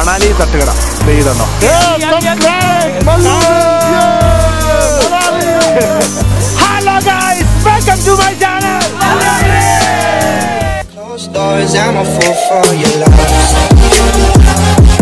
മണാലി തട്ടുകട ദേ ഇതുണ്ടോ hello guys welcome to my channel Closed doors, I'm a fool for your love.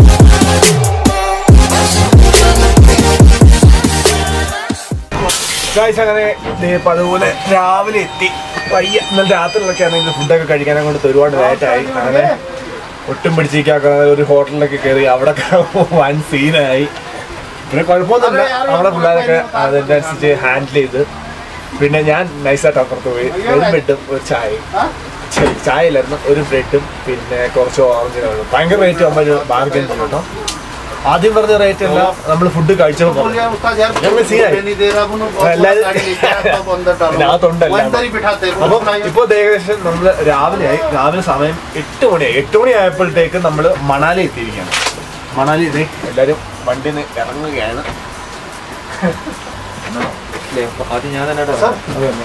Guys അങ്ങനെ ദേ ഇപ്പൊ അതുപോലെ രാവിലെ എത്തി വയ്യ ഇന്നലെ രാത്രിയിലൊക്കെ ആണെങ്കിൽ ഫുഡൊക്കെ കഴിക്കാനെ കൊണ്ട് ഒരുപാട് ലേറ്റായി അങ്ങനെ ഒട്ടും പിടിച്ചിരിക്കാക്ക ഒരു ഹോട്ടലിലൊക്കെ കയറി അവിടെ വൻ സീനായി പിന്നെ കുഴപ്പമൊന്നുമില്ല നമ്മുടെ പിള്ളേരൊക്കെ അതിൻ്റെ അനുസരിച്ച് ഹാൻഡിൽ ചെയ്ത് പിന്നെ ഞാൻ നൈസായിട്ട് അപ്പുറത്ത് പോയി ഒരു ബ്രെഡും ഒരു ചായയും ശരി ചായ ഇല്ലായിരുന്നു ഒരു ബ്രെഡും പിന്നെ കുറച്ച് ഓറഞ്ചിനും ഭയങ്കര റേറ്റ് നമ്മൾ ബാർഗൻ ചെയ്യും കേട്ടോ ആദ്യം പറഞ്ഞ റേറ്റ് അല്ല നമ്മൾ ഫുഡ് കഴിച്ചപ്പോൾ പറഞ്ഞു. ഞങ്ങൾ സീനായി ഇതിനകത്തുണ്ടല്ലോ അപ്പൊ ഇപ്പൊ ഏകദേശം നമ്മൾ രാവിലെ ആയി രാവിലെ സമയം എട്ട് മണിയായി എട്ട് മണി ആയപ്പോഴത്തേക്ക് നമ്മൾ മണാലി എത്തിയിരിക്കുകയാണ് മണാലി ഇതേ എല്ലാരും വണ്ടിയിൽ നിന്ന് ഇറങ്ങുകയാണ് ആദ്യം ഞാൻ തന്നെ അത് തന്നെ.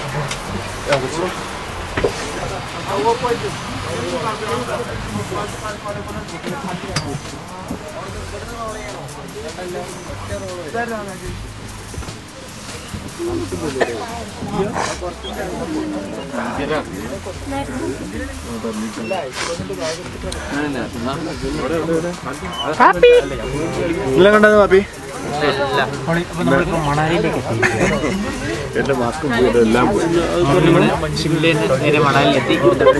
ഇല്ല കണ്ടത് പാപ്പി മണാലിയിലേക്ക് എന്റെ മാസ്കും പോയിട്ട് എല്ലാം പോയി ഷിംലയിൽ നിന്ന് നേരെ മണാലിയിലെത്തി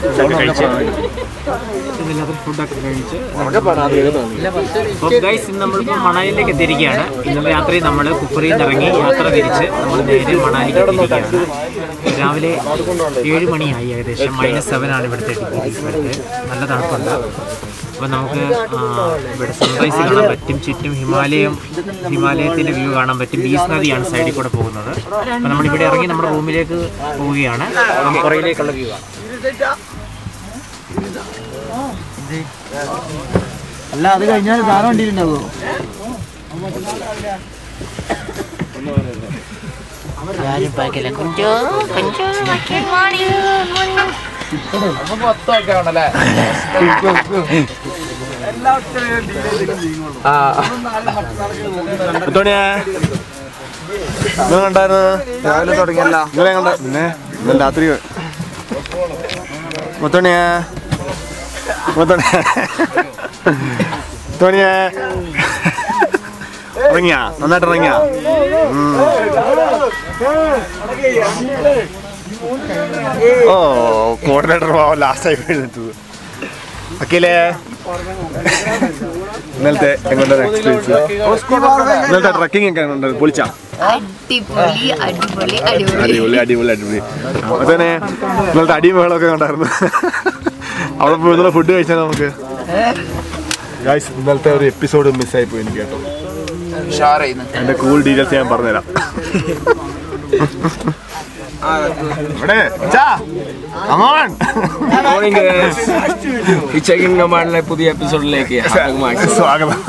ഫുഡൊക്കെ കഴിച്ച് അപ്പോൾ ഗൈസ് ഇന്ന് നമ്മളിപ്പോൾ മണാലിയിലേക്ക് എത്തിയിരിക്കുകയാണ് ഇന്നലെ രാത്രി നമ്മൾ കുപ്പറിയിൽ നിന്ന് ഇറങ്ങി യാത്ര തിരിച്ച് നമ്മൾ നേരെ മണാലിക്ക് എത്തിയിരിക്കുകയാണ് രാവിലെ ഏഴ് മണിയായി ഏകദേശം മൈനസ് സെവൻ ആണ് ഇവിടുത്തെ ഡിഗ്രീസ് വരുന്നത് നല്ല തണുപ്പുണ്ട് അപ്പോൾ നമുക്ക് ആ, ഇവിടെ സൺറൈസ് കാണാൻ പറ്റും ചുറ്റും ഹിമാലയം ഹിമാലയത്തിൻ്റെ വ്യൂ കാണാൻ പറ്റും ബീസ് നദിയാണ് സൈഡിൽ കൂടെ പോകുന്നത് അപ്പോൾ നമ്മളിവിടെ ഇറങ്ങി നമ്മുടെ റൂമിലേക്ക് പോവുകയാണ് പുറയിലേക്കുള്ള വ്യൂ ആണ് അല്ല അത് കഴിഞ്ഞാൽ വേറെ വണ്ടിയിലുണ്ടാവോ Galing pa kila kunjo, kunjo, makin mari. മുത്തോണിയാ നിങ്ങൾ കണ്ടായിരുന്നു രാവിലെ തുടങ്ങിയല്ല നിങ്ങളെ കണ്ട പിന്നെ ഇന്നലെ രാത്രി മുത്തോണിയാ മുത്തോണിയാ മുത്തോണിയാ ഇറങ്ങിയാ നന്നായിട്ട് ഇറങ്ങിയാ ഉം. ഓ കോർഡിനേറ്റർ ലാസ്റ്റ് ആയി എഴുന്നേറ്റത് അഖിലേ ഇന്നലത്തെ എങ്ങോട്ടാണ് എക്സ്പീരിയൻസ് ഇന്നലത്തെ ട്രക്കിംഗ് ഒക്കെ ഉണ്ട് പൊളിച്ചാ അടിപൊളി അടിപൊളി അടിപൊളി അടിപൊളി അടിപൊളി അടിപൊളി അപ്പൊ തന്നെ ഇന്നലത്തെ അടിയും ബഹളമൊക്കെ കണ്ടായിരുന്നു അവിടെ പോയി ഇന്നലെ ഫുഡ് കഴിച്ചാൽ നമുക്ക് ഗായ്സ് ഇന്നലത്തെ ഒരു എപ്പിസോഡ് മിസ്സായി പോയി എനിക്ക് കേട്ടോ എന്റെ കൂൾ ഡീറ്റെയിൽസ് ഞാൻ പറഞ്ഞുതരാം ഇവിടെ ചാ, come on. ഹിച്ചകിൻ കമാൻഡിലെ പുതിയ എപ്പിസോഡിലേക്ക് സ്വാഗതം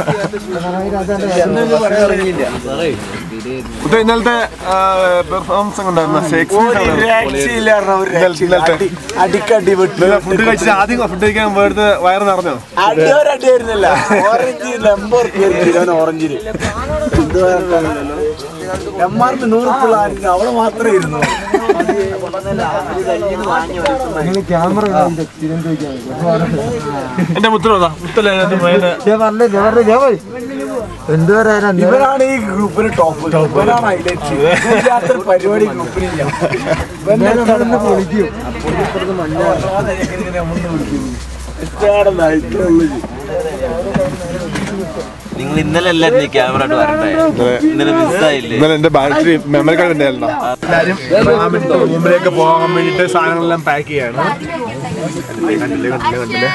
ഇത് ഇന്നലത്തെ പെർഫോമൻസ് ഒക്കെ ഉണ്ടായിരുന്നു അടിക്കടി വിട്ടു ഫുഡ് കഴിച്ചിട്ട് ആദ്യം ഫുഡ് കഴിക്കാൻ പോയിട്ട് വയറ് നിറഞ്ഞോ അടിയൊരടിയായിരുന്നില്ല ഓറഞ്ച് എൺപത് റുപ്യ കിലോന് ഓറഞ്ചിന് എം ആർ പി നൂറ് പിള്ളേർക്ക് അവിടെ മാത്രമേ ഇരുന്നു ക്യാമറ എന്റെ മുത്തലതാ മുത്തല എന്ത് പറയാനാ ഇവരാണ് ഈ ഗ്രൂപ്പിന് ടോപ്പ് ഇവരാണ് ഹൈലൈറ്റ് ഇല്ലാത്ത പരിപാടി ഗ്രൂപ്പിനില്ല ഇവനെ പൊളിക്കും നിങ്ങൾ ഇന്നലെ അല്ലായിരുന്നു ഈ ക്യാമറ ആയിട്ട് വരണ്ടേ ഇന്നലെ മിസ്സായില്ലേ ഇന്നലെ എന്റെ ബാറ്ററി മെമ്മറി കാർഡ് ഉണ്ടായിരുന്നോ എല്ലാരും റൂമിലേക്ക് പോകാൻ വേണ്ടിട്ട് സാധനങ്ങളെല്ലാം പാക്ക് ചെയ്യാണ് കണ്ടില്ലേ കണ്ടില്ലേ കണ്ടില്ലേ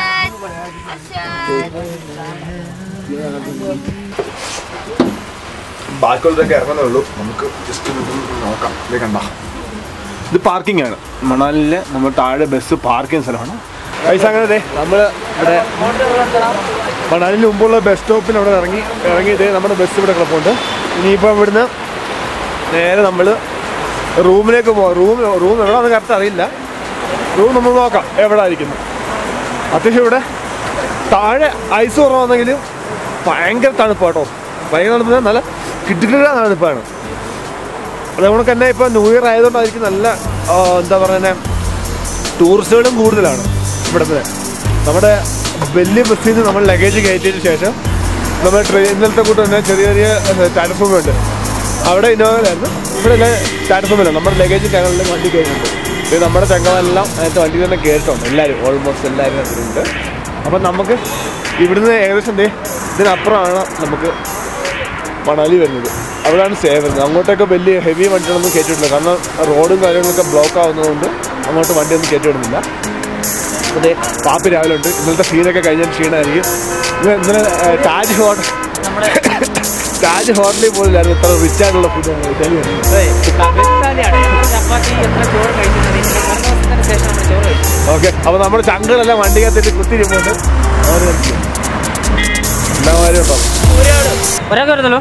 ബാക്കിയുള്ളതൊക്കെ ഇറങ്ങുന്നേ ഉള്ളൂ നമുക്ക് ജസ്റ്റ് നോക്കാം ഇത് കണ്ട ഇത് പാർക്കിംഗ് ആണ് മണാലിലെ നമ്മൾ താഴെ ബസ് പാർക്ക് ചെയ്യുന്ന സ്ഥലമാണ് പൈസ അങ്ങനെ ദേ നമ്മൾ ഇവിടെ മണാലിന് മുമ്പുള്ള ബസ് സ്റ്റോപ്പിൽ അവിടെ ഇറങ്ങി ഇറങ്ങിയിട്ട് നമ്മുടെ ബസ് ഇവിടെ കിടപ്പുണ്ട് ഇനിയിപ്പോൾ ഇവിടുന്ന് നേരെ നമ്മൾ റൂമിലേക്ക് പോകാം റൂം റൂം എവിടെയാണെന്ന് കറക്റ്റ് അറിയില്ല റൂം നമ്മൾ നോക്കാം എവിടെ ആയിരിക്കുന്നു അത്യാവശ്യം ഇവിടെ താഴെ ഐസ് കുറവാണെങ്കിലും ഭയങ്കര തണുപ്പ് കേട്ടോ ഭയങ്കര തണുപ്പ് നല്ല കിട്ടിക്കിട തണുപ്പാണ് അതുകൊണ്ട് തന്നെ ഇപ്പൊ ന്യൂ ഇയർ ആയതുകൊണ്ടായിരിക്കും നല്ല ആ, എന്താ പറയുന്നത് ടൂറിസ്റ്റുകളും കൂടുതലാണ് ഇവിടുത്തെ നമ്മുടെ വലിയ ബസ്സിൽ നിന്ന് നമ്മൾ ലഗേജ് കയറ്റിയതിന് ശേഷം നമ്മൾ ട്രെയിൻ ഇന്നലത്തെ കൂട്ട് തന്നെ ചെറിയ ചെറിയ പ്ലാറ്റ്ഫോം ഉണ്ട് അവിടെ ഇന്നോവയിലായിരുന്നു ഇവിടെ എല്ലാം പ്ലാറ്റ്ഫോമില്ല നമ്മുടെ ലഗേജ് ഞങ്ങളുടെ വണ്ടി കയറുന്നുണ്ട് ഇത് നമ്മുടെ ചങ്ങമെല്ലാം അതിനകത്ത് വണ്ടി തന്നെ കയറിയിട്ടുണ്ട് എല്ലാവരും ഓൾമോസ്റ്റ് എല്ലാവരും അതിലുണ്ട് അപ്പം നമുക്ക് ഇവിടുന്ന് ഏകദേശം എന്തേ ഇതിനപ്പുറമാണ് നമുക്ക് മണാലി വരുന്നത് അവിടെയാണ് സ്റ്റേ വരുന്നത് അങ്ങോട്ടൊക്കെ വലിയ ഹെവി വണ്ടികളൊന്നും കയറ്റിയിട്ടില്ല കാരണം റോഡും കാര്യങ്ങളൊക്കെ ബ്ലോക്ക് ആവുന്നതുകൊണ്ട് അങ്ങോട്ട് വണ്ടിയൊന്നും കയറ്റിവിടുന്നില്ല അതെ പാപ്പി രാവിലെ ഉണ്ട് ഇന്നലത്തെ സീനൊക്കെ കഴിഞ്ഞ ക്ഷീണമായിരിക്കും ഇത് ഇന്നലെ ഏ, താജ് ഹോട്ടൽ താജ് ഹോട്ടലിൽ പോലില്ലായിരുന്നു ഇത്ര റിച്ച് ആയിട്ടുള്ള ഫുഡ് വെച്ചാലിയാണ് ഞങ്ങൾ ചപ്പാത്തി എത്ര ചോറ് കഴിക്കുന്നത് ഇങ്ങനെ മൂന്ന് ദിവസത്തിന് ശേഷം നമ്മൾ ചോറ് കഴിച്ചു ഓക്കെ അപ്പോൾ നമ്മുടെ ചങ്കുകളെല്ലാം വണ്ടിക്കകത്തിട്ട് കുത്തിരിപ്പുണ്ട് അവർ എല്ലാ കാര്യം ഉണ്ടോ ഒരാൾക്ക് വരുന്നല്ലോ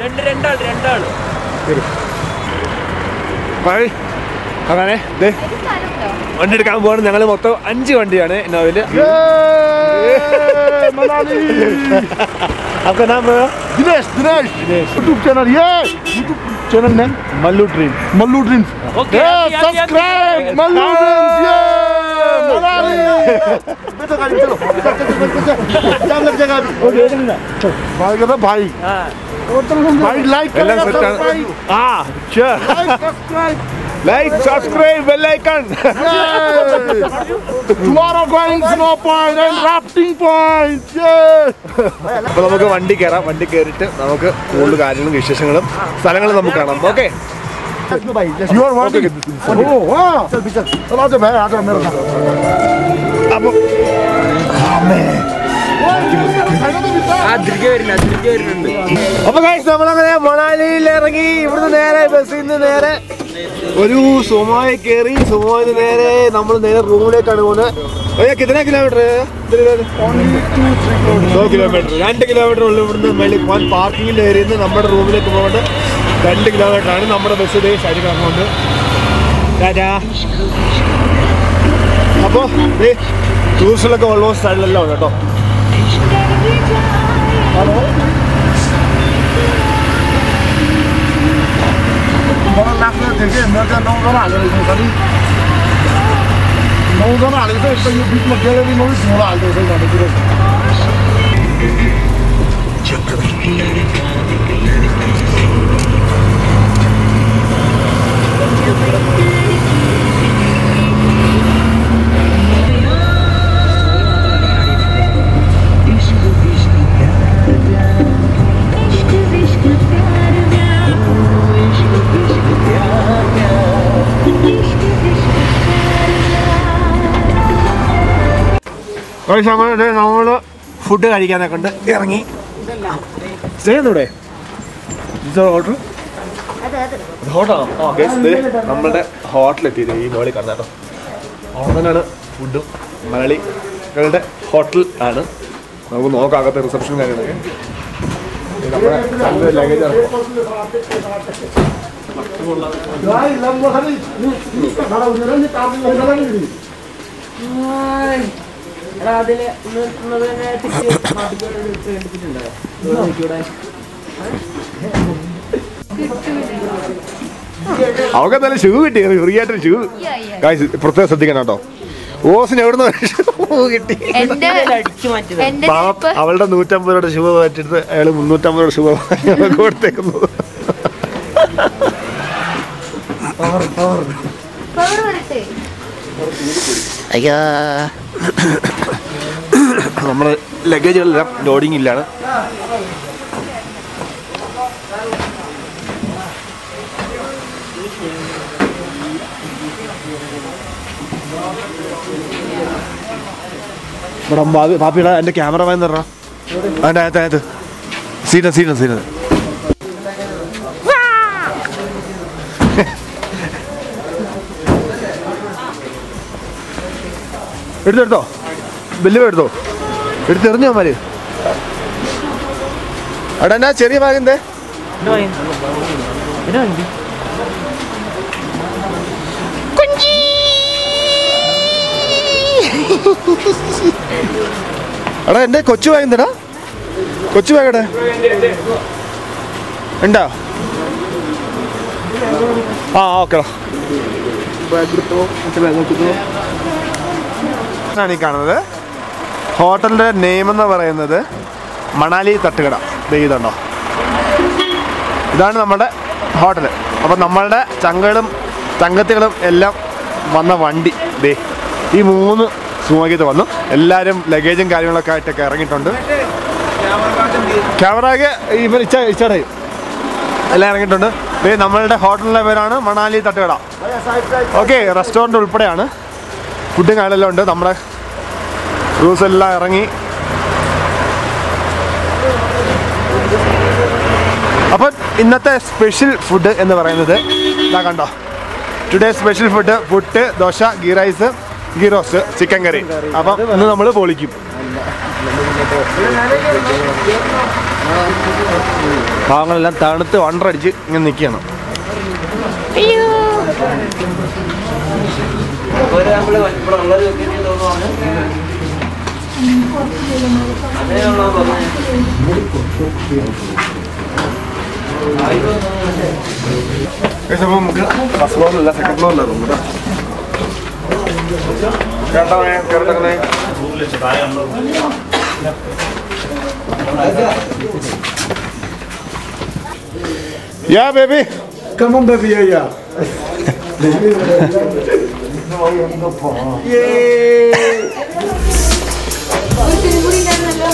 മഴ അങ്ങനെ ദേ വണ്ടി എടുക്കാൻ പോവാണ് ഞങ്ങൾ മൊത്തം അഞ്ച് വണ്ടിയാണ് ഇന്നോവയില് आपका नाम है दिनेश दिनेश यूट्यूब चैनल ये YouTube channel name Mallu dream Mallu dreams okay, ये अभी, अभी, अभी, सब्सक्राइब मल्लू ड्रीम्स ये मनाली बेटा गाड़ी चलो जाम लग जाएगा अभी ओके भाई कहता भाई भाई लाइक എല്ലാം करेगा സെറ്റാണ് सब्सक्राइब ആ sure like subscribe like subscribe bell icon tomorrow going snow point and rafting point yeah അപ്പൊ നമുക്ക് വണ്ടി കയറാം വണ്ടി കയറിയിട്ട് നമുക്ക് കൂടുതൽ കാര്യങ്ങളും വിശേഷങ്ങളും സ്ഥലങ്ങളും നമുക്ക് കാണാം okay you are watching oh wow चल पीछे चल आ जा भाई आ जा मेरे साथ അപ്പൊ അപ്പൊ guys, നമ്മളങ്ങനെ മണാലിയിൽ ഇറങ്ങി ഇവിടുന്ന് നേരെ ബസ്സിൽ നിന്ന് നേരെ ഒരു സുമായി കയറി സുമോയിൽ നേരെ നമ്മൾ നേരെ റൂമിലേക്കാണ് പോകുന്നത് ഭയ്യ, കിतना കിലോമീറ്റർ ദോ കിലോമീറ്റർ രണ്ട് കിലോമീറ്റർ ഉള്ളു ഇവിടുന്ന് മേളിൽ പോകാൻ പാർക്കിംഗിൽ ഏരിയന്ന് നമ്മുടെ റൂമിലേക്ക് പോകേണ്ട രണ്ട് കിലോമീറ്റർ ആണ് നമ്മുടെ ബസ് ഇതേ സൈഡിൽ കിടക്കുന്നുണ്ട് രാജാ അപ്പോൾ ടൂറിസ്റ്റിലൊക്കെ ഓൾമോസ്റ്റ് സൈഡിലെല്ലാം ഉണ്ട് കേട്ടോ मलाई लाग्छ थियो कि मेरो त्यहाँ नौजना हालेर रहेछ नि नौजना हालेको छ एक त यो बिचमा ग्यालेरीमा पनि झोला हाल्दो रहेछ भन्ने कुरो നമ്മൾ ഫുഡ് കഴിക്കാനൊക്കെ ഉണ്ട് ഇറങ്ങി സ്റ്റേ ചെയ്യുന്നൂടെ ഓർഡർ ഹോട്ടലാണോ ഓക്കെ നമ്മുടെ ഹോട്ടലെത്തിയത് ഈ മോളിൽ കാണാം കേട്ടോ അവിടെ തന്നെയാണ് ഫുഡും മലയാളികളുടെ ഹോട്ടൽ ആണ് നമുക്ക് നോക്കാം അകത്തെ റിസപ്ഷൻ കാര്യങ്ങളൊക്കെ ഇത് നമ്മുടെ ലഗേജ് ഇറക്കും भाइ लम्बो खालि खडा हुँदैन नि ताप्नु हुँदैन नि അവർക്ക് നല്ല ഷൂ കിട്ടി ഫ്രീ ആയിട്ട് ഷൂ ഗായ്സ് പ്രത്യേകം ശ്രദ്ധിക്കണം കേട്ടോ ഓസിന് എവിടുന്ന് ഷൂ കിട്ടി എന്റെ എന്റെ പാവം ചെരുപ്പ് അവളുടെ നൂറ്റമ്പത് രൂപയുടെ ഷൂ വെച്ചിട്ട് അയാൾ മുന്നൂറ്റമ്പത് രൂപയുടെ ഷൂ കൊടുത്തേക്കുന്നത് പവർ വരട്ടെ അയ്യോ നമ്മുടെ ലഗേജുകളെല്ലാം ലോഡിംഗ് ഇല്ലാണ് ഇവിടെ ബാബി പാപ്പിയുടെ എൻ്റെ ക്യാമറമാൻ തരണ അതിൻ്റെ അകത്ത് അകത്ത് സീന സീന സീന എടുത്തെടുത്തോ ബില്ല് എടുത്തോ എടുത്തെറിഞ്ഞോ മാര് അവിടെ എന്നാ ചെറിയ ബാഗ് എന്തേ എടാ എൻ്റെ കൊച്ചു ബാഗ് എന്തടാ കൊച്ചു ബാഗടെ ഉണ്ടോ ആ ഓക്കെ ആണ് ഈ കാണുന്നത് ഹോട്ടലിന്റെ നെയിം എന്ന് പറയുന്നത് മണാലി തട്ടുകട ദേ ഇതുണ്ടോ ഇതാണ് നമ്മുടെ ഹോട്ടൽ അപ്പം നമ്മളുടെ ചങ്കകളും ചങ്കത്തികളും എല്ലാം വന്ന വണ്ടി ദേ ഈ മൂന്ന് സുമകിത്ത് വന്നു എല്ലാവരും ലഗേജും കാര്യങ്ങളൊക്കെ ആയിട്ടൊക്കെ ഇറങ്ങിയിട്ടുണ്ട് ക്യാമറയ്ക്ക് ഇവർ ഇച്ച ഇച്ചടയും എല്ലാം ഇറങ്ങിയിട്ടുണ്ട് ദേ നമ്മളുടെ ഹോട്ടലിൻ്റെ പേരാണ് മണാലി തട്ടുകട ഓക്കെ റെസ്റ്റോറൻറ്റ് ഉൾപ്പെടെയാണ് ഫുഡും കാര്യമെല്ലാം ഉണ്ട് നമ്മുടെ ക്രൂസ് എല്ലാം ഇറങ്ങി അപ്പം ഇന്നത്തെ സ്പെഷ്യൽ ഫുഡ് എന്ന് പറയുന്നത് ഇതാ കണ്ടോ today special food puttu dosa ghee rice ghee roast chicken curry appam ഇന്ന് നമ്മൾ പൊളിക്കും പാവങ്ങളെല്ലാം തണുത്ത് വണ്ടറടിച്ച് ഇങ്ങനെ നിൽക്കുകയാണ് അപ്പം നമുക്ക് ഫസ്റ്റ് ഫ്ലോറിലല്ല സെക്കൻഡ് ഫ്ലോറിലാണ് റൂം കേട്ടോ കേട്ടോ കേട്ടോ Yeah, baby. Come on, baby. Yeah, yeah. ഒരു കൂടി ഉണ്ടായിരുന്നല്ലോ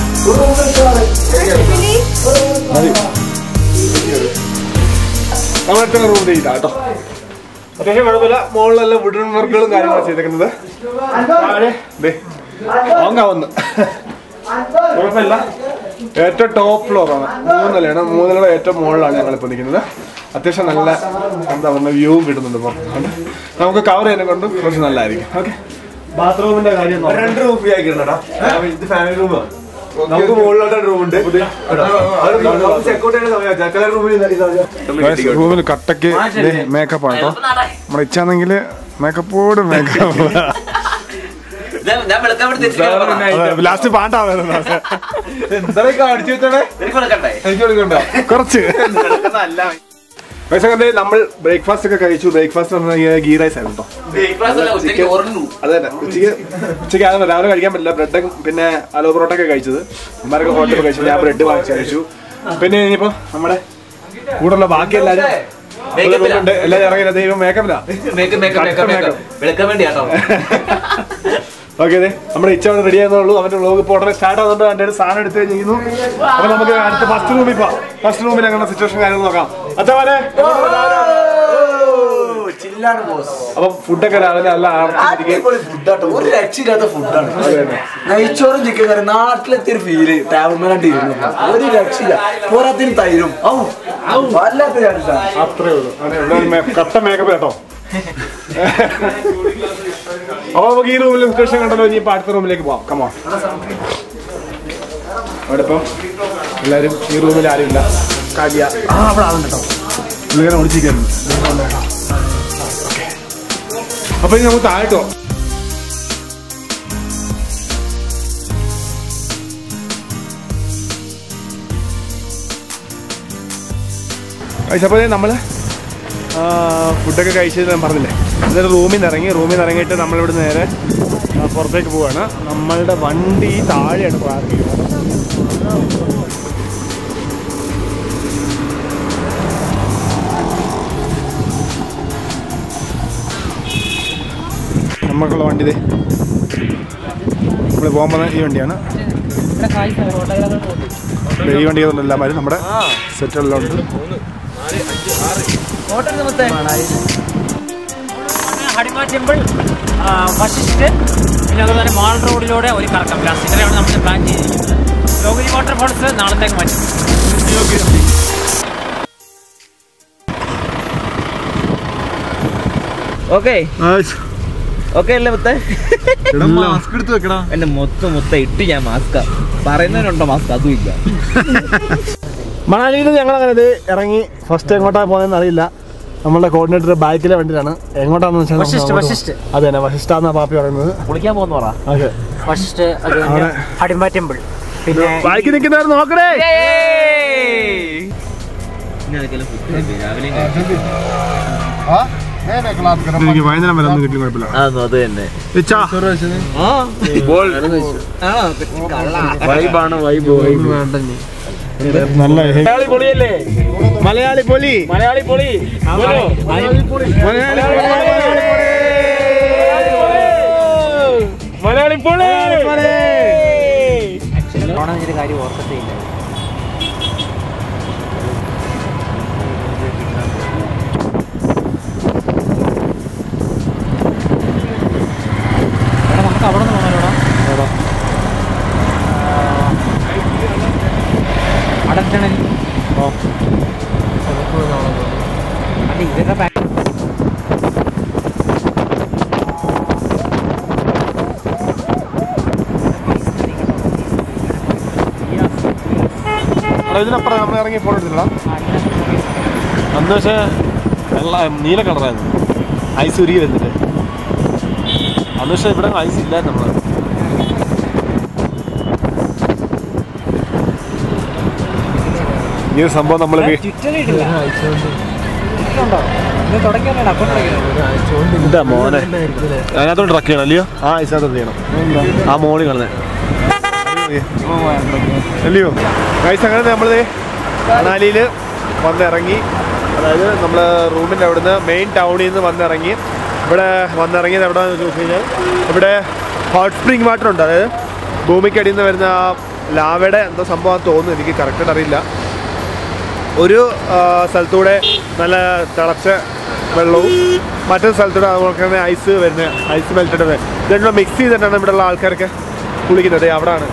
നമ്മളെടുത്ത റൂം ചെയ്താ കേട്ടോ അത്യാവശ്യം കുഴപ്പമില്ല മുകളിലെല്ലാം വുഡൻ വർക്കുകളും കാര്യങ്ങളും ചെയ്തേക്കുന്നത് താഴെ ദേ ഓങ്ക വന്ന് കുഴപ്പമില്ല ഏറ്റവും ടോപ്പ് ഫ്ലോറാണ് മൂന്നിലാണ് മൂന്നിലുള്ള ഏറ്റവും മുകളിലാണ് ഞങ്ങൾ ഇപ്പോൾ നിൽക്കുന്നത് അത്യാവശ്യം നല്ല എന്താ പറയുക വ്യൂവും കിട്ടുന്നുണ്ട് ഇപ്പം അതുകൊണ്ട് നമുക്ക് കവർ ചെയ്യുന്നത് കൊണ്ട് കുറച്ച് നല്ലതായിരിക്കും ഓക്കെ ബാത്റൂമിന്റെ കാര്യം രണ്ട് റൂം ഫ്രീ ആക്കിയിട്ടുണ്ടോ ഇത് ഫാമിലി റൂമാണ് നമുക്ക് മുകളിലോട്ട് റൂം ഉണ്ട് ചെക്കൗട്ട് ചെയ്യുന്ന സമയം ചക്കല റൂമിൽ റൂമിൽ കട്ടക്ക് മേക്കപ്പ് ആണ് കേട്ടോ നമ്മുടെ ഇച്ചാണെങ്കിൽ മേക്കപ്പോട് മേക്കപ്പ് ഞാൻ വെളുക്കാൻ വേണ്ടി തെറ്റിക്കാൻ ലാസ്റ്റ് പാട്ടാ വരുന്നത് എന്താ കാണിച്ചു വെച്ചോടെ എനിക്ക് കൊടുക്കണ്ടേ എനിക്ക് കൊടുക്കണ്ടോ കുറച്ച് പൈസ കണ്ടേ നമ്മൾ ബ്രേക്ക്ഫാസ്റ്റ് ഒക്കെ കഴിച്ചു ബ്രേക്ക്ഫാസ്റ്റ് ഗീ റൈസ് ആയിരുന്നു കേട്ടോ ബ്രേക്ക്ഫാസ്റ്റ് അല്ല ഉച്ചയ്ക്ക് ഓർന്നു അതെ തന്നെ ഉച്ചയ്ക്ക് ഉച്ചയ്ക്ക് അത് രാവിലെ കഴിക്കാൻ പറ്റില്ല ബ്രെഡും പിന്നെ അലോ പൊറോട്ട ഒക്കെ കഴിച്ചത് അമ്മമാരൊക്കെ ഹോട്ടലിൽ കഴിച്ചു ഞാൻ ബ്രെഡ് വാങ്ങിച്ച് കഴിച്ചു പിന്നെ ഇനിയിപ്പോ നമ്മുടെ കൂടെയുള്ള ബാക്കി എല്ലാവരും ഉണ്ട് എല്ലാവരും ഇറങ്ങില്ല ദൈവം മേക്കപ്പില്ല മേക്കപ്പ് മേക്കപ്പ് മേക്കപ്പ് മേക്കപ്പ് വെളുക്കാൻ വേണ്ടി കേട്ടോ ഓക്കെ അതെ നമ്മുടെ ഇച്ച അവിടെ റെഡി ആകുന്നുള്ളൂ അവന്റെ വ്ലോഗ് ഇപ്പോൾ ഉടനെ സ്റ്റാർട്ട് ആകുന്നുണ്ട് അവന്റെ ഒരു സാധനം എടുത്ത് കഴിഞ്ഞിരിക്കുന്നു അപ്പൊ നമുക്ക് അടുത്ത ഫസ്റ്റ് റൂമിൽ പോവാം ഫസ്റ്റ് റൂമിൽ അങ്ങനെ സിറ്റുവേഷൻ കാര്യങ്ങൾ നോക്കാം അച്ഛാനെ ചില്ലാണ് ബോസ് അപ്പൊ ഫുഡൊക്കെ രാവിലെ നല്ല ആർത്തിരിക്കും ഫുഡാട്ടോ ഒരു രക്ഷയില്ലാത്ത ഫുഡാണ് നെയ്ച്ചോറും ചിക്കൻ കറി നാട്ടിലെത്തിയ ഒരു ഫീല് ടേബിൾ മേലാണ്ട് ഇരുന്നു ഒരു രക്ഷയില്ല പോരാത്തിന് തൈരും ഔ വല്ലാത്ത ചാൻസാണ് അത്രേ ഉള്ളൂ അതെ, ഇവിടെ ഒരു മേ- കട്ട മേക്കപ്പ് കേട്ടോ അപ്പൊ നമുക്ക് ഈ റൂമിൽ സിറ്റുവേഷൻ കണ്ടല്ലോ ഇനി ഇപ്പൊ അടുത്ത റൂമിലേക്ക് പോവാം കമോ അവിടെ ഇപ്പം എല്ലാരും ഈ റൂമിൽ ആരുമില്ല കാലിയ ആ അവിടെ ആളുണ്ട് കേട്ടോ ഇങ്ങനെ ഒളിച്ചിരിക്കുന്നു അപ്പൊ ഇനി നമുക്ക് താഴെട്ടോ അപ്പോൾ നമ്മൾ ഫുഡൊക്കെ കഴിച്ചത് ഞാൻ പറഞ്ഞില്ലേ എന്നിട്ട് റൂമിൽ നിന്ന് ഇറങ്ങി റൂമിൽ നിന്ന് ഇറങ്ങിയിട്ട് നമ്മളിവിടെ നേരെ ആ, പുറത്തേക്ക് പോവാണ് നമ്മളുടെ വണ്ടി താഴെയാണ് പാർക്ക് ചെയ്യുന്നത് നമുക്കുള്ള വണ്ടി ഇതേ നമ്മൾ പോകാൻ പോകുന്ന ഈ വണ്ടിയാണ് ദേ ഈ വണ്ടി എല്ലാം വരും നമ്മുടെ സെറ്റെല്ലാം ഉണ്ട് ഹടിമ ടെമ്പിൾ ആ, വശിഷ്ഠ് പിന്നെ അതുപോലെ തന്നെ മാൾ റോഡിലൂടെ ഒരു കറക്കം ലാസ്റ്റ് ഇത്രയാണ് നമ്മൾ പ്ലാൻ ചെയ്തിരിക്കുന്നത് ലോകരി വാട്ടർഫോൾസ് നാളത്തേക്ക് മാറ്റി ഓക്കെ ഓക്കെ അല്ലേ മുത്തേ മാസ്ക് എടുത്ത് വെക്കണം എന്റെ മൊത്തം മൊത്തം ഇട്ട് ഞാൻ മാസ്ക പറയുന്നവനുണ്ടോ മാസ്ക് അതും ഇല്ല മണാലിയിൽ ഞങ്ങൾ അങ്ങനെ ഇത് ഇറങ്ങി ഫസ്റ്റ് എങ്ങോട്ടാണ് പോകുന്നതെന്ന് അറിയില്ല നമ്മളുടെ കോർഡിനേറ്റർ ബാക്കിലെ വണ്ടിയിലാണ് എങ്ങോട്ടാന്ന് വെച്ചാൽ നമുക്ക് വശിഷ്ഠ്, അങ്ങോട്ട് വശിഷ്ഠ്. പോകാം. അതെ തന്നെ വശിഷ്ഠ എന്നാ പാപ്പി പറയുന്നത് കുളിക്കാൻ പോകുന്ന പറ ഫസ്റ്റ് അത് അവിടെ- ഹടിമ ടെമ്പിൾ പിന്നെ ബാക്കി നിൽക്കുന്നവർ നോക്കണേ രാവിലെയും കഴിച്ചു എനിക്ക് വൈകുന്നേരം വരെ ഒന്നും കിട്ടിയ കുഴപ്പമില്ല ആ അത് തന്നെ ഇച്ചാ. വൈബാണ് വൈബ് വൈബ് നല്ല മലയാളി പൊളിയല്ലേ മലയാളി പൊലി മലയാളി പൊളി മലയാളി പൊളി മലയാളി പൊളി ഓണം എന്നൊരു കാര്യം ഓർക്കത്തേ ഇല്ല എടാ, നമുക്ക് അവിടെ നിന്ന് പോകണല്ലോടാ അടച്ചണൽ അല്ല ഇവരുടെ ബാ- എടാ, ഇതിനപ്പുറം നമ്മൾ ഇറങ്ങി ഫോട്ടോ എടുത്തില്ല അന്ന് പക്ഷേ വെള്ള നീല കളറായിരുന്നു ഐസ് ഉരുകി വരുന്നിട്ട് അന്ന് പക്ഷേ ഇവിടെ ഐസ് ഇല്ലായിരുന്നു നമ്മള് ഈ ഒരു സംഭവം നമ്മൾ ട്വിറ്ററിൽ ഇടില്ല ട്വിറ്ററുണ്ടോ ഇത് തുടങ്ങിയാലോ അക്കൗണ്ട് എന്താ മോനെ അതിനകത്തോട്ട് ട്രക്ക് ചെയ്യണം അല്ലയോ ആ ഐസിനകത്തോട്ട് ചെയ്യണം ആ മോളിൽ കാണുന്നത് അല്ലയോ ഗൈസ് അങ്ങനെ നമ്മൾ മണാലിയിൽ വന്നിറങ്ങി അതായത് നമ്മൾ റൂമിൻ്റെ അവിടുന്ന് മെയിൻ ടൗണിൽ നിന്ന് വന്നിറങ്ങി ഇവിടെ വന്നിറങ്ങിയത് എവിടെയാണെന്ന് ചോദിച്ചു കഴിഞ്ഞാൽ ഇവിടെ ഹോട്ട് സ്പ്രിംഗ് വാട്ടർ ഉണ്ട് അതായത് ഭൂമിക്കടിയിൽ നിന്ന് വരുന്ന ആ ലാവയുടെ എന്തോ സംഭവം തോന്നുന്നു എനിക്ക് കറക്റ്റായിട്ട് അറിയില്ല ഒരു ആ, സ്ഥലത്തൂടെ നല്ല തിളച്ച വെള്ളവും മറ്റൊരു സ്ഥലത്തൂടെ അതുപോലെ തന്നെ ഐസ് വരുന്ന ഐസ് മെൽറ്റഡ് രണ്ടും മിക്സ് ചെയ്തിട്ടാണ് ഇവിടെയുള്ള ആൾക്കാരൊക്കെ കുളിക്കുന്നത് ദേ അവിടാണ്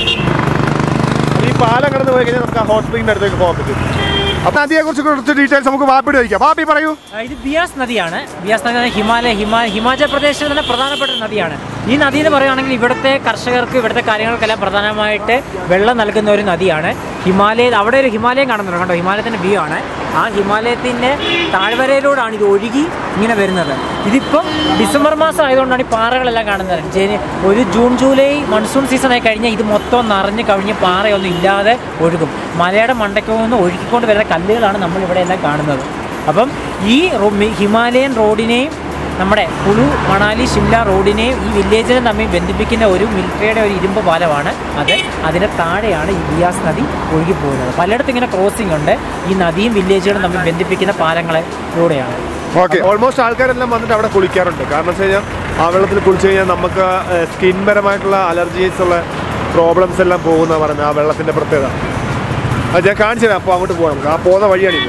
ഈ പാലം കടന്ന് പോയി കഴിഞ്ഞാൽ നമുക്ക് ആ ഹോട്ട് സ്പ്രിങ്ങിൻ്റെ അടുത്തേക്ക് പോകാൻ പറ്റും അപ്പം അതിനെക്കുറിച്ച് കുറച്ച് ഡീറ്റെയിൽസ് നമുക്ക് വാപ്പിട്ട് ചോദിക്കാം വാപ്പി പറയൂ ആ, ഇത് ബിയാസ് നദിയാണ് ബിയാസ് നദി എന്ന് ഹിമാലയ ഹിമാ ഹിമാചൽ പ്രദേശിൽ തന്നെ പ്രധാനപ്പെട്ട ഒരു നദിയാണ് ഈ നദി എന്ന് പറയുകയാണെങ്കിൽ ഇവിടുത്തെ കർഷകർക്ക് ഇവിടുത്തെ കാര്യങ്ങൾക്കെല്ലാം പ്രധാനമായിട്ട് വെള്ളം നൽകുന്ന ഒരു നദിയാണ് ഹിമാലയ അവിടെ ഒരു ഹിമാലയം കാണുന്നുണ്ട് കണ്ടോ ഹിമാലയത്തിൻ്റെ വ്യൂ ആണ് ആ ഹിമാലയത്തിൻ്റെ താഴ്വരയിലൂടെയാണ് ഇത് ഒഴുകി ഇങ്ങനെ വരുന്നത് ഇതിപ്പം ഡിസംബർ മാസം ആയതുകൊണ്ടാണ് ഈ പാറകളെല്ലാം കാണുന്നത് ജന- ഒരു ജൂൺ ജൂലൈ മൺസൂൺ സീസൺ ആയി കഴിഞ്ഞാൽ ഇത് മൊത്തം നിറഞ്ഞ് കവിഞ്ഞ് പാറയൊന്നും ഇല്ലാതെ ഒഴുകും മലയുടെ മണ്ടയ്ക്ക് നിന്ന് ഒഴുകിക്കൊണ്ട് വരുന്ന കല്ലുകളാണ് നമ്മൾ ഇവിടെ എല്ലാം കാണുന്നത് അപ്പം ഈ റോ- മി- ഹിമാലയൻ റോഡിനെയും നമ്മുടെ കുളു മണാലി ഷിംല റോഡിനെയും ഈ വില്ലേജിനെ തമ്മിൽ ബന്ധിപ്പിക്കുന്ന ഒരു മിലിറ്ററിയുടെ ഒരു ഇരുമ്പ് പാലമാണ് അത് അതിന് താഴെയാണ് ഈ ബിയാസ് നദി ഒഴുകി പോകുന്നത് പലയിടത്തും ഇങ്ങനെ ക്രോസിംഗ് ഉണ്ട് ഈ നദിയും വില്ലേജുകളും തമ്മിൽ ബന്ധിപ്പിക്കുന്ന പാലങ്ങളിലൂടെയാണ് ഓക്കെ ഓൾമോസ്റ്റ് ആൾക്കാരെല്ലാം വന്നിട്ട് അവിടെ കുളിക്കാറുണ്ട് കാരണം വെച്ച് കഴിഞ്ഞാൽ ആ വെള്ളത്തിൽ കുളിച്ച് കഴിഞ്ഞാൽ നമുക്ക് സ്കിൻ പരമായിട്ടുള്ള അലർജീസ് ഉള്ള പ്രോബ്ലംസ് എല്ലാം പോകുന്ന പറയുന്നത് ആ വെള്ളത്തിൻ്റെ പ്രത്യേകത അത് ഞാൻ കാണിച്ചു തരാം അപ്പോൾ അങ്ങോട്ട് പോകണം നമുക്ക് ആ പോകുന്ന വഴിയാണിത്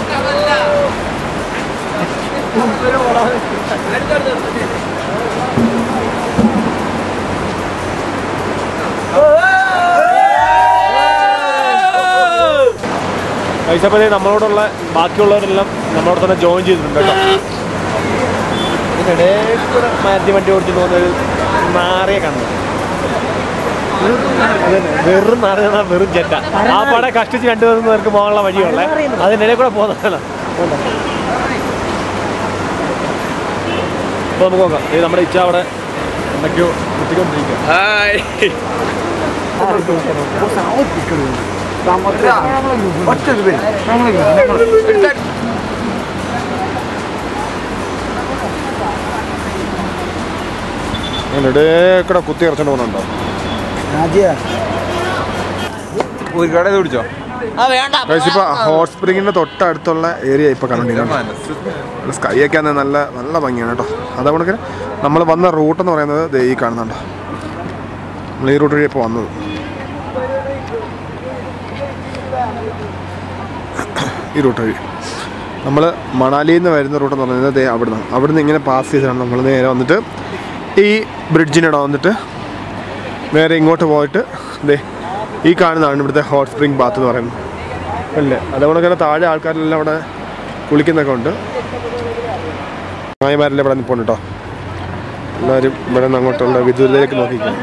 പൈസപ്പതി നമ്മളോടുള്ള ബാക്കിയുള്ളവരെല്ലാം നമ്മളോട് തന്നെ ജോയിൻ ചെയ്തിട്ടുണ്ട് കേട്ടോ ഇതിനിടയിൽ കൂടെ മാരുതി വണ്ടി ഓടിച്ചു പോകുന്ന ഒരു നാറിയെ കണ്ടു വെറും നാറിയ വെറും ജെറ്റ ആ പടം കഷ്ടിച്ച് രണ്ടു ദിവസം പേർക്ക് പോകാനുള്ള വഴിയുള്ളേ അതിനിടയിൽ കൂടെ പോകുന്നതാണ് അപ്പോൾ നമുക്ക് നോക്കാം ഇത് നമ്മുടെ ഇച്ച അവിടെ എന്തൊക്കെയോ കുത്തിക്കൊണ്ടിരിക്കുക കൂടെ കുത്തി ഇറച്ചോണ്ട് പോകുന്നുണ്ടോ ഒരു കട പിടിച്ചോ ഇപ്പൊ ഹോട്ട് സ്പ്രിങ്ങിന്റെ തൊട്ടടുത്തുള്ള ഏരിയ ഇപ്പൊ കണ്ടിട്ടുണ്ട് സ്കൈ ഒക്കെ ആണെങ്കിൽ നല്ല നല്ല ഭംഗിയാണ് കേട്ടോ അതുകൊണ്ട് നമ്മൾ വന്ന റൂട്ട് എന്ന് പറയുന്നത് ദേ ഈ കാണുന്നുണ്ടോ നമ്മൾ ഈ റൂട്ട് വഴി ഇപ്പോൾ വന്നത് ഈ റൂട്ട് വഴി നമ്മൾ മണാലിയിൽ നിന്ന് വരുന്ന റൂട്ട് എന്ന് പറയുന്നത് ദേ അവിടുന്ന് അവിടുന്ന് ഇങ്ങനെ പാസ് ചെയ്താണ് നമ്മൾ നേരെ വന്നിട്ട് ഈ ബ്രിഡ്ജിനിടെ വന്നിട്ട് നേരെ ഇങ്ങോട്ട് പോയിട്ട് ദേ ഈ കാണുന്നതാണ് ഇവിടുത്തെ ഹോട്ട് സ്പ്രിംഗ് ബാത്ത് എന്ന് പറയുന്നത് അല്ലേ അതുകൊണ്ട് തന്നെ താഴെ ആൾക്കാരെല്ലാം അവിടെ കുളിക്കുന്നൊക്കെ ഉണ്ട് നായമാരെല്ലാം ഇവിടെ നിൽപ്പുണ്ട് കേട്ടോ എല്ലാവരും ഇവിടെ നിന്ന് അങ്ങോട്ടുള്ള വിദൂരതയിലേക്ക് നോക്കിക്കുന്നു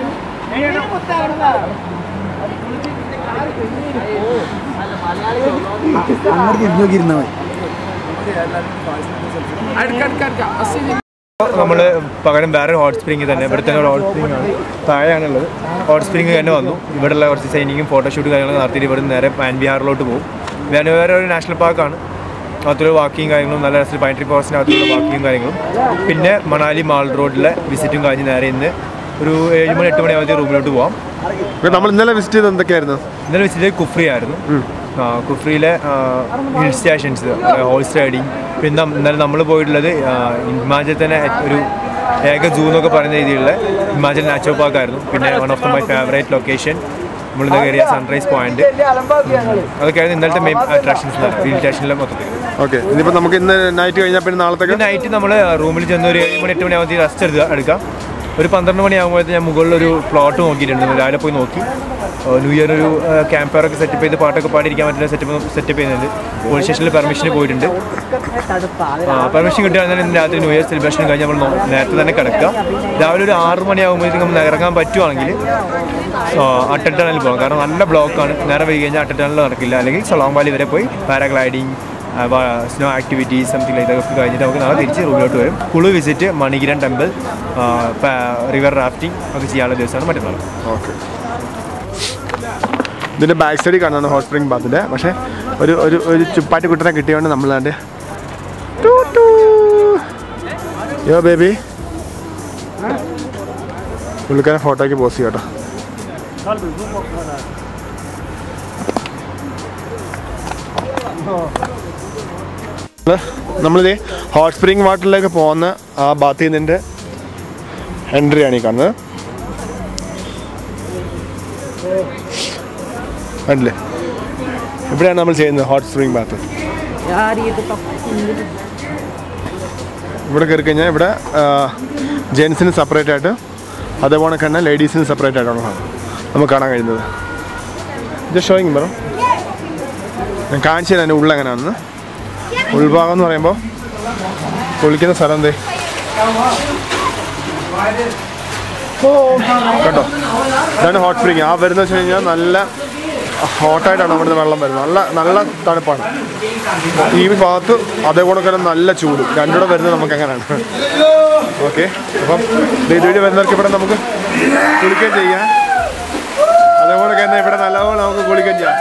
അങ്ങോട്ട് ഇരുന്നോക്കിയിരുന്നാ മതി നമ്മൾ പകരം വേറെ ഹോട്ട് സ്പ്രിംഗ് തന്നെ ഇവിടെ തന്നെ ഒരു ഹോട്ട് സ്പ്രിംഗ് ആണ് താഴെയാണുള്ളത് ഹോട്ട് സ്പ്രിംഗ് തന്നെ വന്നു ഇവിടെയുള്ള കുറച്ച് സൈനിങ്ങും ഫോട്ടോഷൂട്ട് കാര്യങ്ങളൊക്കെ നടത്തിയിട്ട് ഇവിടെ നിന്ന് നേരെ പാൻ ബിഹാറിലോട്ട് പോകും വേറെ വേറെ ഒരു നാഷണൽ പാർക്കാണ് അകത്തുള്ള വാക്കിങ് കാര്യങ്ങളും നല്ല രസത്തിൽ പൈൻട്രി ഫോറസ്റ്റിനകത്തുള്ള വാക്കിങ്ങും കാര്യങ്ങളും പിന്നെ മണാലി മാൾ റോഡിലെ വിസിറ്റും കഴിഞ്ഞ് നേരെ ഇന്ന് ഒരു ഏഴ് മണി എട്ട് മണി ആവുമ്പോൾ റൂമിലോട്ട് പോകാം നമ്മൾ ഇന്നലെ വിസിറ്റ് ചെയ്ത് എന്തൊക്കെയായിരുന്നു ഇന്നലെ വിസിറ്റ് കുഫ്രി ആയിരുന്നു ആ, കുഫ്രിയിലെ ഹിൽ സ്റ്റേഷൻസ് ഹോഴ്സ് റൈഡിങ് പിന്നെ ഇന്നലെ നമ്മൾ പോയിട്ടുള്ളത് ആ, ഹിമാചൽ തന്നെ ഒരു ഏക സൂ എന്നൊക്കെ പറയുന്ന രീതിയിലുള്ള ഹിമാചൽ നാച്ചുറൽ പാർക്ക് ആയിരുന്നു പിന്നെ one of the my favourite location നമ്മളിന്ന് കയറിയ സൺറൈസ് പോയിന്റ് അതൊക്കെയായിരുന്നു ഇന്നലത്തെ മെയിൻ അട്രാക്ഷൻസ് ഹിൽ സ്റ്റേഷനിലെ മൊത്തത്തിൽ ഓക്കെ ഇനിയിപ്പോൾ നമുക്ക് ഇന്ന് നൈറ്റ് കഴിഞ്ഞാൽ പിന്നെ നാളത്തേക്ക് നൈറ്റ് നമ്മൾ റൂമിൽ ചെന്ന് ഒരു ഏഴ് മണി എട്ട് മണി ആകുമ്പോൾ റെസ്റ്റ് എടുക്കുക എടുക്കാം ഒരു പന്ത്രണ്ട് മണി ആകുമ്പോഴത്തെ ഞാൻ മുകളിൽ ഒരു പ്ലോട്ട് നോക്കിയിട്ടുണ്ട് രാവിലെ പോയി നോക്കി ഏഹ് ന്യൂ ഇയർ ഒരു ക്യാമ്പ് ഫയർ ഒക്കെ സെറ്റപ്പ് ചെയ്ത് പാട്ടൊക്കെ പാടിയിരിക്കാൻ പറ്റുന്ന സെറ്റപ്പ് സെറ്റപ്പ് ചെയ്യുന്നുണ്ട് പോലീസ് സ്റ്റേഷനിൽ പെർമിഷന് പോയിട്ടുണ്ട് പെർമിഷൻ കിട്ടുകയാണെങ്കിൽ ഇന്ന് രാത്രി ന്യൂ ഇയർ സെലിബ്രേഷൻ കഴിഞ്ഞ് നമ്മൾ നോ- നേരത്തെ തന്നെ കിടക്കുക രാവിലെ ഒരു ആറ് മണിയാകുമ്പോഴത്തേക്കും നമ്മൾ ഇറങ്ങാൻ പറ്റുവാണെങ്കിൽ അട്ടൽ ടണലിൽ പോകാം കാരണം നല്ല ബ്ലോക്കാണ് നേരെ വൈകി കഴിഞ്ഞാൽ അട്ടൽ ടണലിൽ നടക്കില്ല അല്ലെങ്കിൽ സൊളോം വാലി വരെ പോയി paragliding snow activities something like ഇതൊക്കെ കഴിഞ്ഞിട്ട് നമുക്ക് നാളെ തിരിച്ച് റൂമിലോട്ട് വരും Kullu visit Manikaran temple river rafting ഒക്കെ ചെയ്യാനുള്ള ദിവസമാണ് മറ്റന്നാൾ ഓക്കെ ഇതിൻ്റെ ബാക്ക് സൈഡിൽ കാണുന്നതാണ് ഹോട്ട് സ്പ്രിംഗ് ബാത്തിൻ്റെ പക്ഷേ ഒരു ഒരു ഒരു ചുപ്പാറ്റി കുട്ടനെ കിട്ടിയോണ്ട് നമ്മളാണ്ട് യോ ബേബി പുള്ളിക്കാരൻ ഫോട്ടോയ്ക്ക് പോസ് ചെയ്യാം കേട്ടോ നമ്മളിത് ഹോട്ട് സ്പ്രിംഗ് വാട്ടറിലേക്ക് പോകുന്ന ആ ബാത്തിൽ നിന്നിൻ്റെ എൻട്രി ആണ് ഈ കാണുന്നത് കണ്ടില്ലേ ഇവിടെയാണ് നമ്മൾ ചെയ്യുന്നത് ഹോട്ട് സ്പ്രിംഗ് ബാത്ത് ഇവിടെ കയറി കഴിഞ്ഞാൽ ഇവിടെ ജെൻസിന് സെപ്പറേറ്റ് ആയിട്ട് അതേപോലെ തന്നെ ലേഡീസിന് സെപ്പറേറ്റ് ആയിട്ടുള്ളതാണ് നമുക്ക് കാണാൻ കഴിയുന്നത് ഇത് ഷോയിങ് പറ ഞാൻ കാണിച്ചു തരാം എൻ്റെ ഉള്ള എങ്ങനെയാണെന്ന് ഉൾഭാഗം എന്ന് പറയുമ്പോൾ കുളിക്കുന്ന സ്ഥലം എന്തേ കേട്ടോ ഇതാണ് ഹോട്ട് സ്പ്രിങ് ആ വരുന്നത് വെച്ച് കഴിഞ്ഞാൽ നല്ല ഹോട്ടായിട്ടാണ് അവിടുന്ന് വെള്ളം വരുന്നത് നല്ല നല്ല തണുപ്പാണ് ഈ ഭാഗത്ത് അതേപോലെ തന്നെ നല്ല ചൂട് രണ്ടുകൂടെ വരുന്നത് നമുക്ക് എങ്ങനെയാണ് ഓക്കെ അപ്പം ദേ ഇതുവഴി വരുന്നവർക്ക് ഇവിടെ നമുക്ക് കുളിക്കുകയും ചെയ്യാം അതേപോലെ തന്നെ ഇവിടെ നല്ലപോലെ നമുക്ക് കുളിക്കുകയും ചെയ്യാം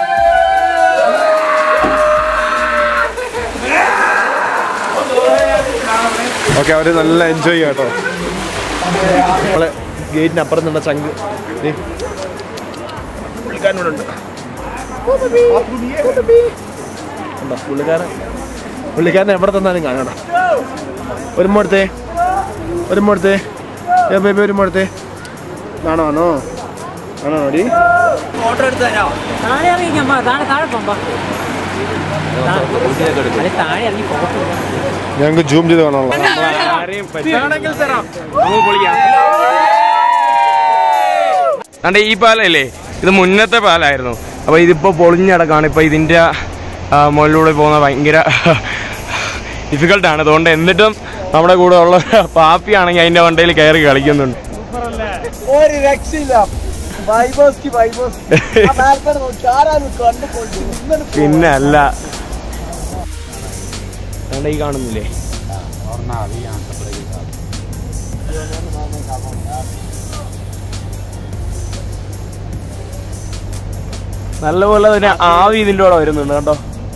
ഓക്കെ അവർ നല്ല എൻജോയ് ചെയ്യാം കേട്ടോ നമ്മളെ ഗേറ്റിന് അപ്പുറം നിന്ന ചങ്ക് ദേ. പുള്ളിക്കാരനോട് ഉണ്ട് ഉണ്ടോ പുള്ളിക്കാരൻ പുള്ളിക്കാരൻ എവിടെ തന്നാലും കാണണം ഒരു മോടത്തെ ഒരു മോടത്തെ ഏ ബേബി ഒരു മോടത്തെ ആണോ ആണോ ആണോ ഡി താഴെ ഇറങ്ങി അമ്മ താഴെ താഴെ പോകാം താഴെ ഇറങ്ങി പോകാം ഞങ്ങൾക്ക് ജൂം ചെയ്ത് കാണാനുള്ള അണ്ട് ഈ പാലല്ലേ ഇത് മുന്നത്തെ പാലായിരുന്നു അപ്പോൾ ഇതിപ്പോൾ പൊളിഞ്ഞടക്കാണ് ഇപ്പോൾ ഇതിൻ്റെ ആ, മുകളിലൂടെ പോകുന്ന ഭയങ്കര ഡിഫിക്കൽട്ടാണ് അതുകൊണ്ട് എന്നിട്ടും നമ്മുടെ കൂടെ ഉള്ള പാപ്പിയാണെങ്കിൽ അതിൻ്റെ വണ്ടയിൽ കയറി കളിക്കുന്നുണ്ട് ഒരു രക്ഷയില്ല വൈബോസ്ക്ക് വൈബോസ് നോക്കി ആരാണ് കണ്ടുകൊണ്ടിരുന്നത് പിന്നെ അല്ല അതുകൊണ്ട് ഈ കാണുന്നില്ലേ നല്ലപോലെ തന്നെ ആവി ഇതിൻ്റെ കൂടെ വരുന്നുണ്ട് കേട്ടോ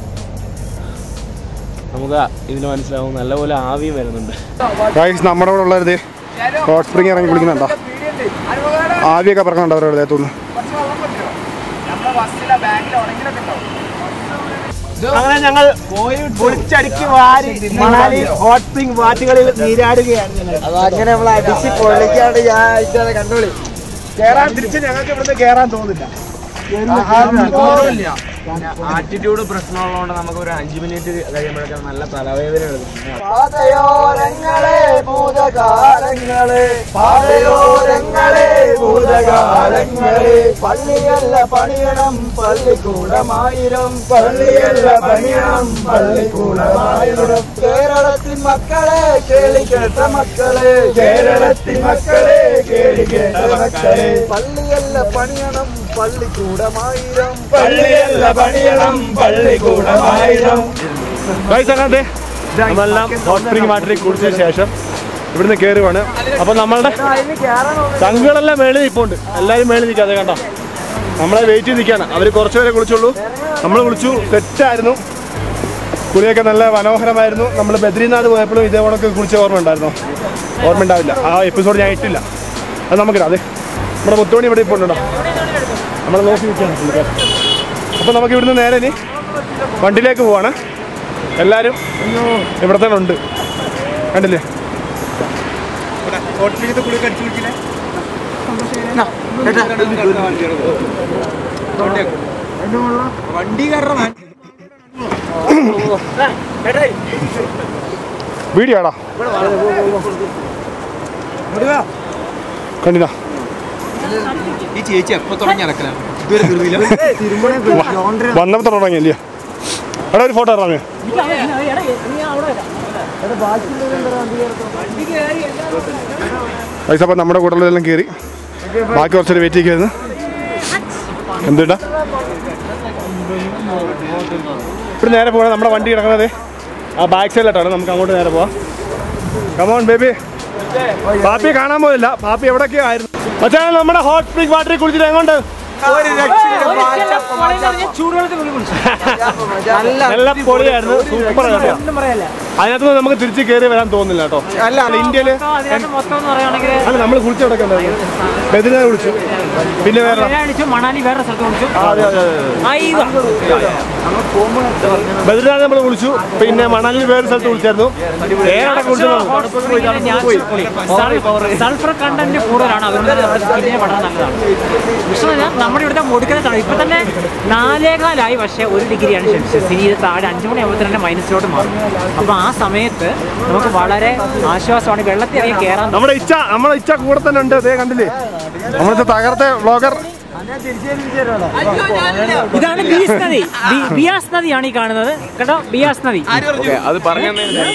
നമുക്ക് ഇതിന് മനസ്സിലാവും നല്ലപോലെ ആവിയും വരുന്നുണ്ട് ഗൈസ് നമ്മുടെ കൂടെ ഉള്ളവരുത് ഹോട്ട് സ്പ്രിങ് ഇറങ്ങി കുളിക്കുന്നുണ്ടോ ആവിയൊക്കെ പറക്കുന്നുണ്ടോ അവരുടെ ദേഹത്തുനിന്ന് അങ്ങനെ ഞങ്ങൾ പൊളിച്ചടിക്ക് വാരി മണാലി ഹോട്ട് സ്പ്രിംഗ് വാറ്റുകളിൽ നീരാടുകയാണ് ഞങ്ങൾ അത് അങ്ങനെ നമ്മൾ അടിച്ച് പൊള്ളിക്കാണ്ട് ഞാൻ ഇറ്റാതെ കണ്ടോളി കേറാൻ തിരിച്ച് ഞങ്ങൾക്ക് ഇവിടുന്ന് കേറാൻ തോന്നില്ല ആറ്റിറ്റ്യൂഡ് പ്രശ്നമുള്ളതുകൊണ്ട് നമുക്ക് ഒരു അഞ്ച് മിനിറ്റ് കഴിയുമ്പോഴേക്കും നല്ല തലവേദന എടുക്കും പാതയോരങ്ങളെ ഭൂതകാലങ്ങളെ പാതയോരങ്ങളെ ഭൂതകാലങ്ങളെ പള്ളിയല്ല പണിയണം പള്ളിക്കൂടമായിരം പള്ളിയല്ല പണിയണം പള്ളിക്കൂടമായിരം കേരളത്തിൻ മക്കളെ കേളിക്കേട്ട മക്കളെ കേരളത്തിൻ മക്കളെ കേളിക്കേട്ട മക്കളെ പള്ളിയല്ല പണിയണം പള്ളിക്കൂടമായിരം പള്ളിയല്ല പണിയണം പള്ളിക്കൂടമായിരം ഗൈസ് അങ്ങനത്തെ നമ്മളെല്ലാം ഹോട്ട് സ്പ്രിങ് വാട്ടറിൽ കുളിച്ചതിന് ശേഷം ഇവിടുന്ന് കയറുവാണ് അപ്പോൾ നമ്മളുടെ സംഘങ്ങളെല്ലാം മേളിൽ നിൽപ്പുണ്ട് എല്ലാവരും മേളിൽ നിൽക്കാതെ കണ്ടോ നമ്മളെ വെയിറ്റ് ചെയ്ത് നിൽക്കുകയാണ് അവർ കുറച്ച് പേരെ കുളിച്ചുള്ളൂ നമ്മൾ വിളിച്ചു സെറ്റായിരുന്നു കുളിയൊക്കെ നല്ല മനോഹരമായിരുന്നു നമ്മൾ ബദ്രീനാഥ് പോയപ്പോഴും ഇതേ കണക്ക് കുളിച്ച ഓർമ്മ ഉണ്ടായിരുന്നോ ഓർമ്മ ഉണ്ടാവില്ല ആ എപ്പിസോഡ് ഞാൻ ഇട്ടില്ല അത് നമുക്കിടാം അതെ നമ്മുടെ മുത്തോണി ഇവിടെ ഇപ്പോൾ ഉണ്ടോ നമ്മൾ നോക്കി നിൽക്കുകയാണ് പുള്ളിക്കാരൻ അപ്പോൾ നമുക്ക് ഇവിടുന്ന് നേരെ ഇനി വണ്ടിയിലേക്ക് പോവാണ് എല്ലാവരും ഇവിടെ തന്നെ ഉണ്ട് കണ്ടില്ലേ വീഡിയോടാ കണ്ടില്ല ഈ ചേച്ചി എപ്പോ തുടങ്ങി നടക്കലാണ് ഇതുവരെ തീർന്നില്ല വന്നപ്പോൾ തുടങ്ങിയല്ലേ എടാ ഒരു ഫോട്ടോ ഇറങ്ങ് പൈസ അപ്പം നമ്മുടെ കൂട്ടത്തിലെല്ലാം കയറി ബാക്കി കുറച്ചൊരു വെയിറ്റ് ചെയ്യുന്നു എന്തുട്ടാ ഇവിടെ നേരെ പോകണം നമ്മുടെ വണ്ടി കിടക്കുന്നത് ആ ബാക്ക് സൈഡിലോട്ടാണ് നമുക്ക് അങ്ങോട്ട് നേരെ പോവാം കമോൺ ബേബി പാപ്പി കാണാൻ പോയില്ല പാപ്പി എവിടെയൊക്കെയോ ആയിരുന്നു പക്ഷേ നമ്മുടെ ഹോട്ട് സ്പ്രിംഗ് വാട്ടറിൽ കുളിച്ചിട്ട് എങ്ങോട്ട് നല്ല പൊളിയായിരുന്നു സൂപ്പർ കേട്ടോ അതിനകത്ത് നമുക്ക് തിരിച്ച് കയറി വരാൻ തോന്നുന്നില്ല കേട്ടോ അല്ല അല്ല ഇന്ത്യയില് അതിനകത്ത് മൊത്തം എന്ന് പറയുകയാണെങ്കിൽ അല്ല നമ്മൾ കുളിച്ചവിടൊക്കെ ഉണ്ടായിരുന്നു ബദിനെ കുളിച്ചു പിന്നെ വേറെ അടിച്ചു മണാലി വേറെ സ്ഥലത്ത് വിളിച്ചു ആ, അതെ അതെ അതെ ബദ്രിനാഥ് നമ്മൾ വിളിച്ചു പിന്നെ മണാലിൽ വേറെ സ്ഥലത്ത് വിളിച്ചായിരുന്നു ഏറെടക്ക് വിളിച്ചു സൾഫർ കണ്ടന്റ് കൂടുതലാണ് അതുകൊണ്ട് തന്നെ നമ്മുടെ സ്കിന്നിന് വളരെ നല്ലതാണ് പക്ഷേ എന്ന് പറഞ്ഞാൽ നമ്മുടെ ഇവിടുത്തെ മുടുക്കുന്ന തണുപ്പ് ഇപ്പം തന്നെ നാലേകാലായി പക്ഷേ ഒരു ഡിഗ്രിയാണ് സെൽഷ്യസ് ഇനി ഇത് താഴെ അഞ്ച് മണിയാകുമ്പോൾ തന്നെ മൈനസിലോട്ട് മാറും അപ്പോൾ ആ സമയത്ത് നമുക്ക് വളരെ ആശ്വാസമാണ് വെള്ളത്തിൽ ഇറങ്ങി കയറാൻ നമ്മുടെ ഇച്ച നമ്മുടെ ഇച്ച കൂടെ തന്നെ ഉണ്ട് അതേ കണ്ടില്ലേ നമ്മളത്തെ തകർത്തെ വ്ളോഗർ ഇതാണ് ബിയാസ് നദി ബി- ബിയാസ് നദിയാണ് ഈ കാണുന്നത് കേട്ടോ ബിയാസ് നദി അത് പറഞ്ഞു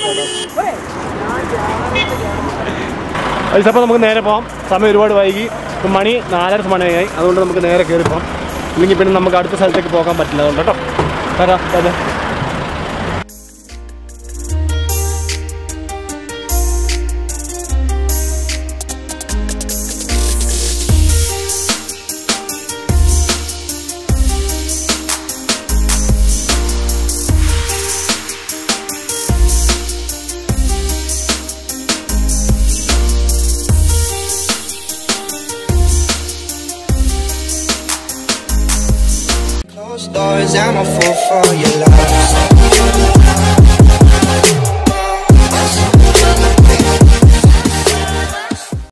അപ്പോൾ നമുക്ക് നേരെ പോകാം സമയം ഒരുപാട് വൈകി ഇപ്പം മണി നാലര മണിയായി അതുകൊണ്ട് നമുക്ക് നേരെ കയറി പോകാം ഇല്ലെങ്കിൽ പിന്നെ നമുക്ക് അടുത്ത സ്ഥലത്തേക്ക് പോകാൻ പറ്റില്ല അതുകൊണ്ട് കേട്ടോ വരാം അതെ Closed doors, I'm a fool for your love.